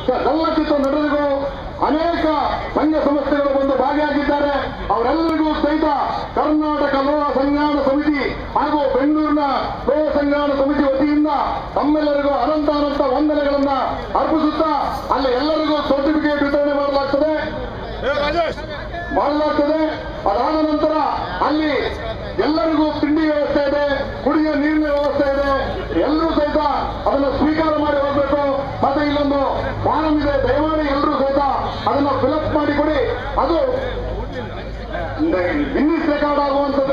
ಚಲನಚಿತ್ರ ನಟರಿಗೂ ಅನೇಕ ಸಂಘ ಸಂಸ್ಥೆಗಳು ಬಂದು ಭಾಗಿಯಾಗಿದ್ದಾರೆ ಅವರೆಲ್ಲರಿಗೂ ಸಹಿತ ಕರ್ನಾಟಕ ಲೋಹ ಸಂಘಾನ ಸಮಿತಿ ಹಾಗೂ ಬೆಂಗಳೂರಿನ ಲೋಹ ಸಂಘಾನ ಸಮಿತಿ ವತಿಯಿಂದ ತಮ್ಮೆಲ್ಲರಿಗೂ ಅನಂತ ಅನಂತ ವಂದನೆಗಳನ್ನ ಅರ್ಪಿಸುತ್ತಾ ಅಲ್ಲಿ ಎಲ್ಲರಿಗೂ ಸರ್ಟಿಫಿಕೇಟ್ ವಿತರಣೆ ಮಾಡಲಾಗ್ತದೆ ಮಾಡಲಾಗ್ತದೆ ಅದಾದ ನಂತರ ಅಲ್ಲಿ ಎಲ್ಲರಿಗೂ ತಿಂಡಿ ವ್ಯವಸ್ಥೆ ಇದೆ ಕುಡಿಯುವ ನೀರಿನ ವ್ಯವಸ್ಥೆ ಇದೆ ಎಲ್ಲರೂ ಸಹಿತ ಅದನ್ನು ಸ್ವೀಕಾರ ಮಾಡಿ ಹೋಗ್ಬೇಕು ಮತ್ತೆ ಇಲ್ಲೊಂದು ಫಾರಂ ಇದೆ ದಯಮಾಡಿ ಎಲ್ಲರೂ ಸಹಿತ ಅದನ್ನು ಫಿಲಪ್ ಮಾಡಿ ಕೊಡಿ ಅದು ಗಿನ್ನಿಸ್ ರೆಕಾರ್ಡ್ ಆಗುವಂತ